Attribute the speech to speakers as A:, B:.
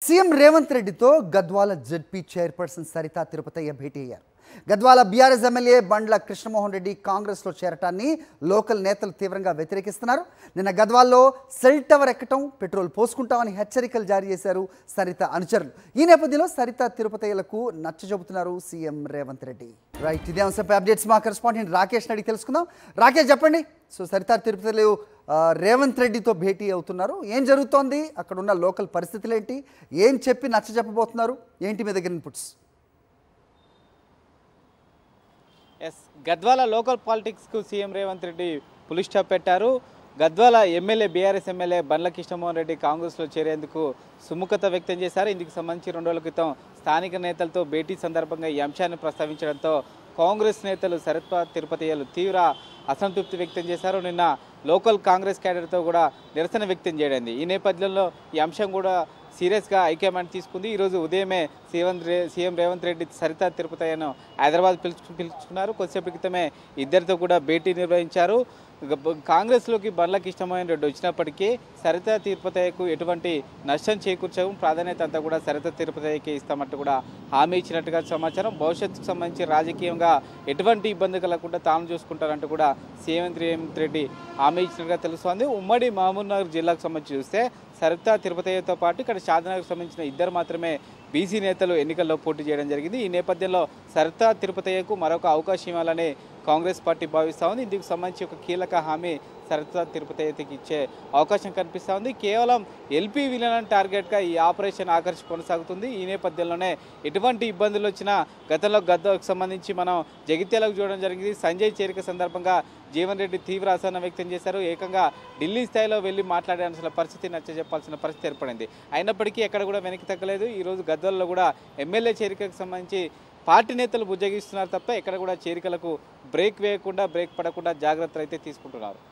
A: CM Revanth రెడ్డితో Gadwal ZP chairperson Saritha Tirupathaiah భేటీ అయ్యారు గద్వాల బీఆర్ఎస్ ఎమ్మెల్యే బండ్ల కృష్ణమోహన్ రెడ్డి కాంగ్రెస్లో చేరటాన్ని లోకల్ నేతలు తీవ్రంగా వ్యతిరేకిస్తున్నారు నిన్న గద్వాల్లో సెల్ టవర్ ఎక్కటం పెట్రోల్ పోసుకుంటామని హెచ్చరికలు జారీ చేశారు సరిత అనుచరులు ఈ నేపథ్యంలో సరిత తిరుపతయ్యలకు నచ్చ చెబుతున్నారు సీఎం రేవంత్ రెడ్డి రైట్ ఇదే అంశంపై అప్డేట్స్ మా కరెస్పాండెంట్ రాకేష్ అడిగి తెలుసుకుందాం రాకేష్ చెప్పండి సో సరిత తిరుపతిలో ఆ, రేవంత్ రెడ్డితో భేటీ అవుతున్నారు ఏం జరుగుతోంది అక్కడ ఉన్న లోకల్ పరిస్థితులు ఏంటి ఏం చెప్పి నచ్చ చెప్పబోతున్నారు ఏంటి మీ దగ్గర ఇన్పుట్స్
B: ఎస్ గద్వాల లోకల్ పాలిటిక్స్కు సీఎం రేవంత్ రెడ్డి పులి స్టాప్ పెట్టారు Gadwal MLA BRS MLA Bandla Krishnamohan Reddy కాంగ్రెస్లో చేరేందుకు సుముఖత వ్యక్తం చేశారు ఇందుకు సంబంధించి రెండు రోజుల క్రితం స్థానిక నేతలతో భేటీ సందర్భంగా ఈ అంశాన్ని ప్రస్తావించడంతో కాంగ్రెస్ నేతలు శరత్ తిరుపతియలు తీవ్ర అసంతృప్తి వ్యక్తం చేశారు నిన్న లోకల్ కాంగ్రెస్ క్యాడర్తో కూడా నిరసన వ్యక్తం చేయడింది ఈ నేపథ్యంలో ఈ అంశం కూడా సీరియస్గా హైకమాండ్ తీసుకుంది ఈరోజు ఉదయమే సీఎం రే సీఎం రేవంత్ రెడ్డి సరిత తిరుపతయ్యను హైదరాబాద్ పిలుచు పిలుచుకున్నారు కొద్దిసేపు క్రితమే ఇద్దరితో కూడా భేటీ నిర్వహించారు గ- కాంగ్రెస్లోకి బండ్ల కృష్ణమోహన్ రెడ్డి వచ్చినప్పటికీ సరిత తిరుపతయ్యకు ఎటువంటి నష్టం చేకూర్చడం ప్రాధాన్యత అంతా కూడా సరిత తిరుపతయ్యకి ఇస్తామంటూ కూడా హామీ ఇచ్చినట్టుగా సమాచారం భవిష్యత్తుకు సంబంధించి రాజకీయంగా ఎటువంటి ఇబ్బంది కలగకుండా తాను చూసుకుంటారంటూ కూడా సీఎం రేవంత్ రెడ్డి హామీ ఇచ్చినట్టుగా తెలుస్తోంది ఉమ్మడి మహబూబ్నగర్ జిల్లాకు సంబంధించి చూస్తే సరిత తిరుపతయ్యతో పాటు ఇక్కడ షాద్నగర్కు సంబంధించిన ఇద్దరు మాత్రమే బీసీ నేతలు ఎన్నికల్లో పోటీ చేయడం జరిగింది ఈ నేపథ్యంలో సరిత తిరుపతయ్యకు మరొక అవకాశం ఇవ్వాలని కాంగ్రెస్ పార్టీ భావిస్తూ ఉంది ఇందుకు సంబంధించి ఒక కీలక హామీ సరిత తిరుపతయ్యకి ఇచ్చే అవకాశం కనిపిస్తూ ఉంది కేవలం ఎల్పీ విలన్ టార్గెట్గా ఈ ఆపరేషన్ ఆకర్షి కొనసాగుతుంది ఈ నేపథ్యంలోనే ఎటువంటి ఇబ్బందులు వచ్చినా గతంలో గద్దకు సంబంధించి మనం జగిత్యాలకు చూడడం జరిగింది సంజయ్ చేరిక సందర్భంగా జీవన్ రెడ్డి తీవ్ర అసహనం వ్యక్తం చేశారు ఏకంగా ఢిల్లీ స్థాయిలో వెళ్ళి మాట్లాడాల్సిన పరిస్థితి నచ్చ చెప్పాల్సిన పరిస్థితి ఏర్పడింది అయినప్పటికీ ఎక్కడ కూడా వెనక్కి తగ్గలేదు ఈరోజు గద్దల్లో కూడా ఎమ్మెల్యే చేరికకు సంబంధించి పార్టీ నేతలు బుజ్జగిస్తున్నారు తప్ప ఎక్కడ కూడా చేరికలకు బ్రేక్ వేయకుండా బ్రేక్ పడకుండా జాగ్రత్తలు అయితే తీసుకుంటున్నారు